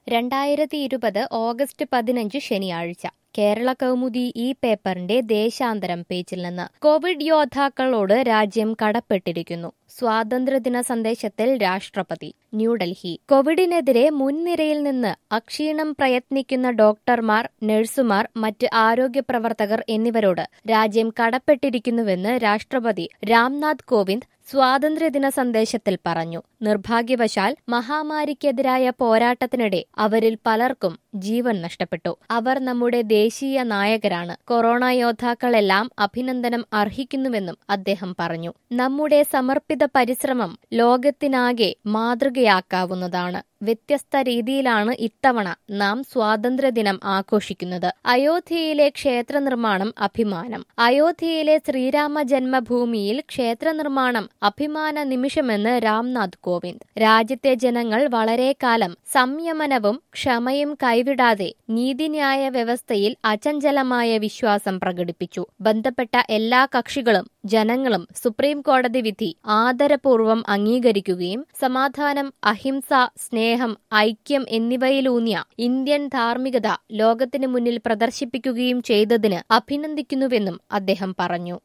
രണ്ടായിരത്തി ഇരുപത് ഓഗസ്റ്റ് പതിനഞ്ച് ശനിയാഴ്ച കേരള കൗമുദി ഈ പേപ്പറിന്റെ ദേശാന്തരം പേജിൽ നിന്ന് കോവിഡ് യോദ്ധാക്കളോട് രാജ്യം കടപ്പെട്ടിരിക്കുന്നു സ്വാതന്ത്ര്യദിന സന്ദേശത്തിൽ രാഷ്ട്രപതി ന്യൂഡൽഹി കോവിഡിനെതിരെ മുൻനിരയിൽ നിന്ന് അക്ഷീണം പ്രയത്നിക്കുന്ന ഡോക്ടർമാർ നഴ്സുമാർ മറ്റ് ആരോഗ്യ പ്രവർത്തകർ എന്നിവരോട് രാജ്യം കടപ്പെട്ടിരിക്കുന്നുവെന്ന് രാഷ്ട്രപതി രാംനാഥ് കോവിന്ദ് സ്വാതന്ത്ര്യദിന സന്ദേശത്തിൽ പറഞ്ഞു നിർഭാഗ്യവശാൽ മഹാമാരിക്കെതിരായ പോരാട്ടത്തിനിടെ അവരിൽ പലർക്കും ജീവൻ നഷ്ടപ്പെട്ടു അവർ നമ്മുടെ ദേശീയ നായകരാണ് കൊറോണ യോദ്ധാക്കളെല്ലാം അഭിനന്ദനം അർഹിക്കുന്നുവെന്നും അദ്ദേഹം പറഞ്ഞു നമ്മുടെ സമർപ്പിത പരിശ്രമം ലോകത്തിനാകെ മാതൃകയാക്കാവുന്നതാണ് വ്യത്യസ്ത രീതിയിലാണ് ഇത്തവണ നാം സ്വാതന്ത്ര്യദിനം ആഘോഷിക്കുന്നത് അയോധ്യയിലെ ക്ഷേത്ര നിർമ്മാണം അഭിമാനം അയോധ്യയിലെ ശ്രീരാമ ജന്മഭൂമിയിൽ ക്ഷേത്ര നിർമ്മാണം അഭിമാന നിമിഷമെന്ന് രാംനാഥ് കോവിന്ദ് രാജ്യത്തെ ജനങ്ങൾ വളരെ കാലം സംയമനവും ക്ഷമയും കൈവിടാതെ നീതിന്യായ വ്യവസ്ഥയിൽ അചഞ്ചലമായ വിശ്വാസം പ്രകടിപ്പിച്ചു ബന്ധപ്പെട്ട എല്ലാ കക്ഷികളും ജനങ്ങളും സുപ്രീം കോടതി വിധി ആദരപൂർവ്വം അംഗീകരിക്കുകയും സമാധാനം അഹിംസ സ്നേഹം ഐക്യം എന്നിവയിലൂന്നിയ ഇന്ത്യൻ ധാർമ്മികത ലോകത്തിനു മുന്നിൽ പ്രദർശിപ്പിക്കുകയും ചെയ്തതിന് അഭിനന്ദിക്കുന്നുവെന്നും അദ്ദേഹം പറഞ്ഞു